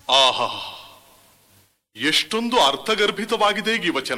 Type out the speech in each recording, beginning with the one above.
ಆಹಾ ಎಷ್ಟೊಂದು ಅರ್ಥಗರ್ಭಿತವಾಗಿದೆ ಈ ವಚನ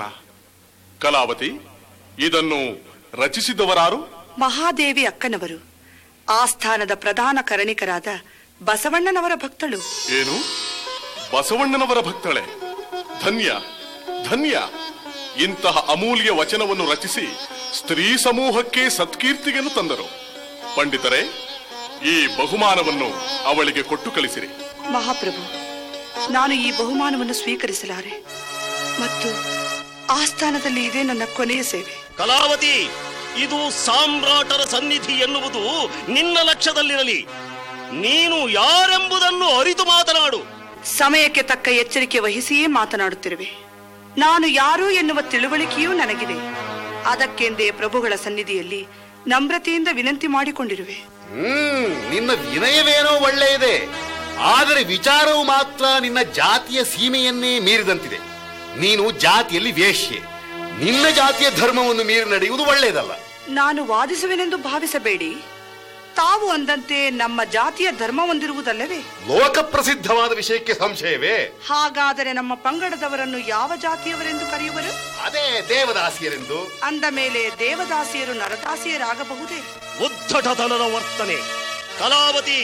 ಕಲಾವತಿ ಇದನ್ನು ರಚಿಸಿದವರಾರು ಮಹಾದೇವಿ ಅಕ್ಕನವರು ಆಸ್ಥಾನದ ಪ್ರಧಾನ ಕರಣಿಕರಾದ ಬಸವಣ್ಣನವರ ಭಕ್ತಳು ಏನು ಬಸವಣ್ಣನವರ ಭಕ್ತಳೆ ಧನ್ಯ ಧನ್ಯ ಇಂತಹ ಅಮೂಲ್ಯ ವಚನವನ್ನು ರಚಿಸಿ ಸ್ತ್ರೀ ಸಮೂಹಕ್ಕೆ ಸತ್ಕೀರ್ತಿಗೆನ್ನು ತಂದರು ಪಂಡಿತರೇ ಈ ಬಹುಮಾನವನ್ನು ಅವಳಿಗೆ ಕೊಟ್ಟು ಕಳಿಸಿರಿ ಮಹಾಪ್ರಭು ನಾನು ಈ ಬಹುಮಾನವನ್ನು ಸ್ವೀಕರಿಸಲಾರೆ ಮತ್ತು ಆಸ್ಥಾನದಲ್ಲಿ ಇದೆ ನನ್ನ ಕೊನೆಯ ಸೇವೆ ಕಲಾವತಿ ಇದು ಸಾಮ್ರಾಟರ ಸನ್ನಿಧಿ ಎನ್ನುವುದು ನಿನ್ನ ಲಕ್ಷ್ಯದಲ್ಲಿರಲಿ ನೀನು ಯಾರೆಂಬುದನ್ನು ಅರಿತು ಮಾತನಾಡು ಸಮಯಕ್ಕೆ ತಕ್ಕ ಎಚ್ಚರಿಕೆ ವಹಿಸಿಯೇ ಮಾತನಾಡುತ್ತಿರುವೆ ನಾನು ಯಾರು ಎನ್ನುವ ತಿಳುವಳಿಕೆಯೂ ನನಗಿದೆ ಅದಕ್ಕೆಂದೇ ಪ್ರಭುಗಳ ಸನ್ನಿಧಿಯಲ್ಲಿ ನಮ್ರತೆಯಿಂದ ವಿನಂತಿ ಮಾಡಿಕೊಂಡಿರುವೆ ಹ್ಮ್ ನಿನ್ನ ವಿನಯವೇನೋ ಒಳ್ಳೆಯದೇ ಆದರೆ ವಿಚಾರವು ಮಾತ್ರ ನಿನ್ನ ಜಾತಿಯ ಸೀಮೆಯನ್ನೇ ಮೀರಿದಂತಿದೆ ನೀನು ಜಾತಿಯಲ್ಲಿ ವೇಶ್ಯೆ ನಿನ್ನ ಜಾತಿಯ ಧರ್ಮವನ್ನು ಮೀರಿ ನಡೆಯುವುದು ಒಳ್ಳೆಯದಲ್ಲ ನಾನು ವಾದಿಸುವೆನೆಂದು ಭಾವಿಸಬೇಡಿ ತಾವು ಅಂದಂತೆ ನಮ್ಮ ಜಾತಿಯ ಧರ್ಮ ಹೊಂದಿರುವುದಲ್ಲವೇ ಲೋಕ ಪ್ರಸಿದ್ಧವಾದ ವಿಷಯಕ್ಕೆ ಸಂಶಯವೇ ಹಾಗಾದರೆ ನಮ್ಮ ಪಂಗಡದವರನ್ನು ಯಾವ ಜಾತಿಯವರೆಂದು ಕರೆಯುವರು ಅದೇ ದೇವದಾಸಿಯರೆಂದು ಅಂದ ಮೇಲೆ ದೇವದಾಸಿಯರು ನರದಾಸಿಯರಾಗಬಹುದೇ ಉದ್ಧಟತನದ ವರ್ತನೆ ಕಲಾವತಿ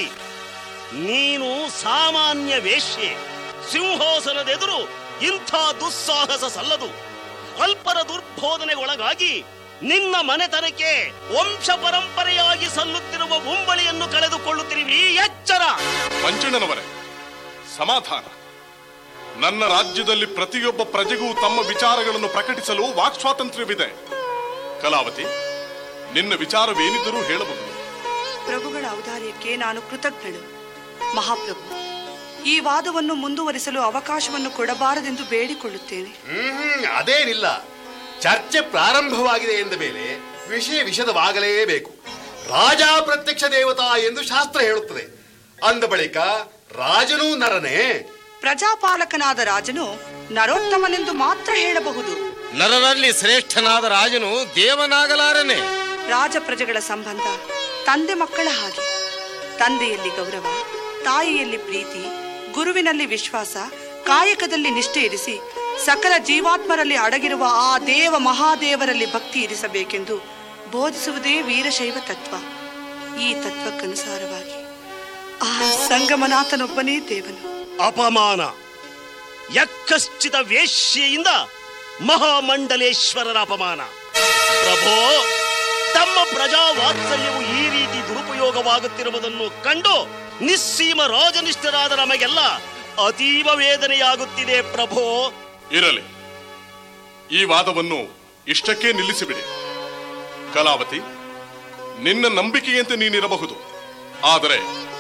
ನೀನು ಸಾಮಾನ್ಯ ವೇಶ್ಯೆ ಸಿಂಹಾಸನದೆದುರು ಇಂಥ ದುಸ್ಸಾಹಸ ಸಲ್ಲದು ಅಲ್ಪರ ದುರ್ಬೋಧನೆಗೊಳಗಾಗಿ ನಿನ್ನ ಮನೆತನಕ್ಕೆ ವಂಶ ಪರಂಪರೆಯಾಗಿ ಸಲ್ಲುತ್ತಿರುವ ಉಂಬಳಿಯನ್ನು ಕಳೆದುಕೊಳ್ಳುತ್ತಿರುವಿ ಎಚ್ಚರ ಮಂಚಣ್ಣನವರೇ ಸಮಾಧಾನ ನನ್ನ ರಾಜ್ಯದಲ್ಲಿ ಪ್ರತಿಯೊಬ್ಬ ಪ್ರಜೆಗೂ ತಮ್ಮ ವಿಚಾರಗಳನ್ನು ಪ್ರಕಟಿಸಲು ವಾಕ್ ಸ್ವಾತಂತ್ರ್ಯವಿದೆ ಕಲಾವತಿ ನಿನ್ನ ವಿಚಾರವೇನಿದ್ದರೂ ಹೇಳಬಹುದು ಪ್ರಭುಗಳ ಔದಾರ್ಯಕ್ಕೆ ನಾನು ಕೃತಜ್ಞಳು ಮಹಾಪ್ರಭು ಈ ವಾದವನ್ನು ಮುಂದುವರಿಸಲು ಅವಕಾಶವನ್ನು ಕೊಡಬಾರದೆಂದು ಬೇಡಿಕೊಳ್ಳುತ್ತೇನೆ ಹ್ಮ್ ಅದೇನಿಲ್ಲ ಚರ್ಚೆ ಪ್ರಾರಂಭವಾಗಿದೆ ಎಂದ ಮೇಲೆ ವಿಷಯ ವಿಷದವಾಗಲೇಬೇಕು ರಾಜ ಪ್ರತ್ಯಕ್ಷ ದೇವತಾ ಎಂದು ಶಾಸ್ತ್ರ ಹೇಳುತ್ತದೆ ಅಂದ ಬಳಿಕ ರಾಜನೂ ನರನೇ ಪ್ರಜಾಪಾಲಕನಾದ ರಾಜನು ನರೋತ್ತಮನೆಂದು ಮಾತ್ರ ಹೇಳಬಹುದು ನರರಲ್ಲಿ ಶ್ರೇಷ್ಠನಾದ ರಾಜನು ದೇವನಾಗಲಾರನೆ ರಾಜ ಪ್ರಜೆಗಳ ಸಂಬಂಧ ತಂದೆ ಮಕ್ಕಳ ಹಾಗೆ ತಂದೆಯಲ್ಲಿ ಗೌರವ ತಾಯಿಯಲ್ಲಿ ಪ್ರೀತಿ ಗುರುವಿನಲ್ಲಿ ವಿಶ್ವಾಸ ಕಾಯಕದಲ್ಲಿ ನಿಷ್ಠೆ ಇರಿಸಿ ಸಕಲ ಜೀವಾತ್ಮರಲ್ಲಿ ಅಡಗಿರುವ ಆ ದೇವ ಮಹಾದೇವರಲ್ಲಿ ಭಕ್ತಿ ಇರಿಸಬೇಕೆಂದು ಬೋಧಿಸುವುದೇ ವೀರಶೈವ ತತ್ವ ಈ ತತ್ವಕ್ಕನುಸಾರವಾಗಿ ಆ ಸಂಗಮನಾಥನೊಬ್ಬನೇ ದೇವನು ಅಪಮಾನ ಯಕ್ಕಶ್ಚಿತ ವೇಶ್ಯೆಯಿಂದ ಮಹಾಮಂಡಲೇಶ್ವರರ ಅಪಮಾನ ಪ್ರಭೋ ತಮ್ಮ ಪ್ರಜಾ ವಾತ್ಸಲ್ಯವು ಈ ರೀತಿ ದುರುಪಯೋಗವಾಗುತ್ತಿರುವುದನ್ನು ಕಂಡು ನಿಸ್ಸೀಮ ರಾಜನಿಷ್ಠರಾದ ನಮಗೆಲ್ಲ ಅತೀವ ವೇದನೆಯಾಗುತ್ತಿದೆ ಪ್ರಭೋ ಇರಲಿ ಈ ವಾದವನ್ನು ಇಷ್ಟಕ್ಕೆ ನಿಲ್ಲಿಸಿಬಿಡಿ ಕಲಾವತಿ ನಿನ್ನ ನಂಬಿಕೆಯಂತೆ ನೀನಿರಬಹುದು ಆದರೆ